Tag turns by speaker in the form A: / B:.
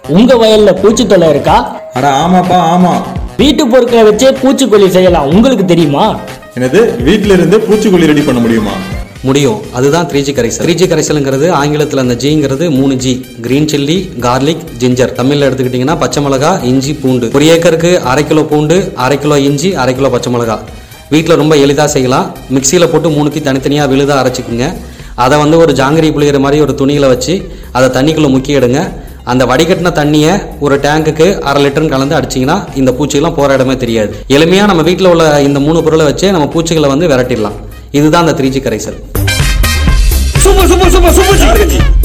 A: உங்க வயல்ல பூச்சி தொல்லை இருக்கா
B: அட ஆமாப்பா ஆமா
A: வீட்டு பொருட்களை வச்சே பூச்சிக்கொல்லி செய்யலாம் உங்களுக்கு தெரியுமா
B: என்னது வீட்ல இருந்து பூச்சிக்கொல்லி ரெடி பண்ண முடியுமா
C: முடியும் அதுதான் த்ரீ ஜி கரைசல் த்ரீ ஜி கரைசலுங்கிறது ஆங்கிலத்தில் அந்த ஜிங்கிறது மூணு G green chilli garlic ginger தமிழ்ல எடுத்துக்கிட்டிங்கன்னா பச்சை மிளகா இஞ்சி பூண்டு ஒரு ஏக்கருக்கு அரை கிலோ பூண்டு அரை கிலோ இஞ்சி அரை கிலோ பச்சை மிளகா வீட்டில் ரொம்ப எளிதாக செய்யலாம் மிக்சியில் போட்டு மூணுக்கு தனித்தனியாக விழுதாக அரைச்சிக்குங்க அதை வந்து ஒரு ஜாங்கிரி புளியிற மாதிரி ஒரு துணியில் வச்சு அதை தண்ணிக்குள்ளே முக்கி எடுங்க அந்த வடிகட்டின தண்ணியை ஒரு டேங்குக்கு அரை லிட்டர்னு கலந்து அடிச்சிங்கன்னா இந்த பூச்சிகள்லாம் போகிற இடமே தெரியாது எளிமையாக நம்ம வீட்டில் உள்ள இந்த மூணு பொருளை வச்சே நம்ம பூச்சிகளை வந்து விரட்டிடலாம் இதுதான் அந்த த்ரீ ஜி கரைசல்
D: super super super super G